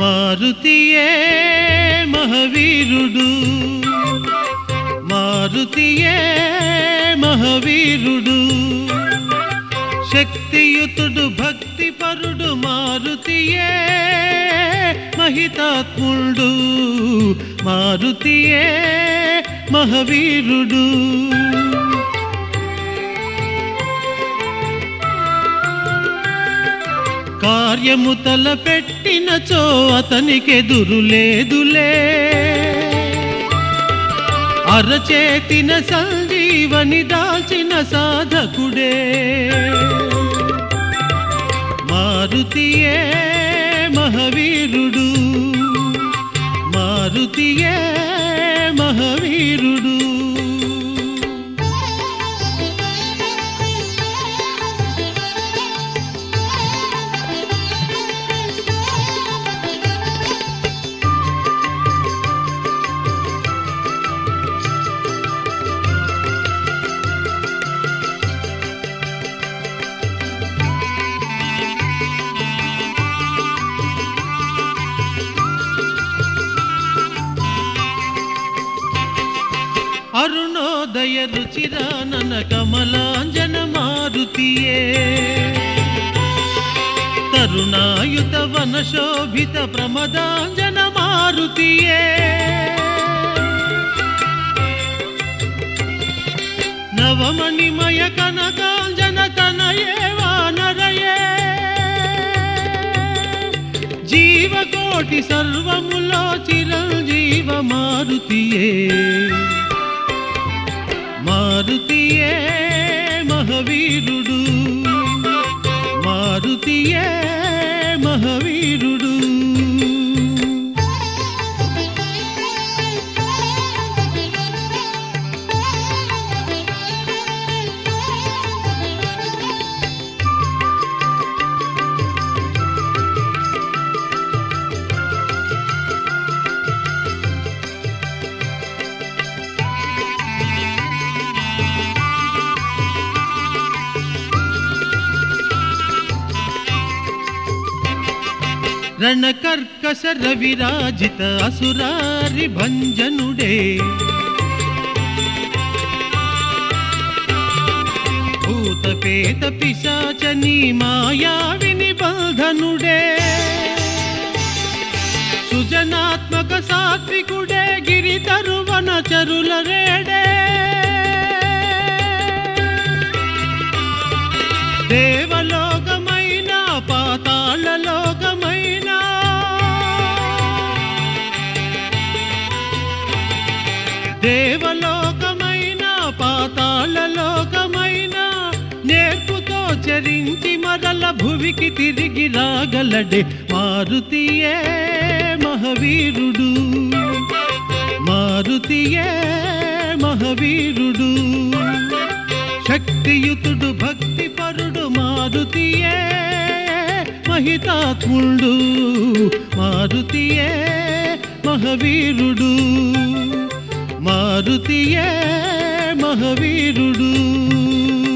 మారుతియే మహవీరుడు మారుతియే మహవీరుడు శక్తియుతుడు భక్తిపరుడు మారుతియే మహితాత్ముడు మారుతియే మహవీరుడు కార్యము తలపెట్టినచో అతనికెదురు లేదులే అరచేతిన సంజీవని దాల్చిన సాధకుడే మారుతియే మహవీరుడు మారుతియే మహవీరుడు అరుణోదయ రుచిరానన కమలాంజన మారుతియే తరుణాయుత వన శోభిత ప్రమదాంజన మారుతియే నవమణిమయ కనకాంజన తనయే వానరయే జీవకోటి సర్వములో చిరంజీవ మారుతియే మారుతియే మహవీరుడు మారుతియే మహవీరుడు రణకర్కశ రవిరాజిత అసురారి భంజనుడే భూతపేత పిశాచని మాయావిని బంధనుడే సుజనాత్మక సాత్వికుడే గిరి తరువన చరుల రేడే దేవలోకమైన పాతాళ లోకమైన దేవలోకమైన పాతాళ లోకమైన నేర్పుతో చరించి మరల భువికి తిరిగి రాగలడే మారుతియే మహవీరుడు మారుతియే మహవీరుడు శక్తియుతుడు భక్తి పరుడు మారుతియే మహితాత్ముడు మారుతియే మహవీరుడు మారుతియే మహవీరుడు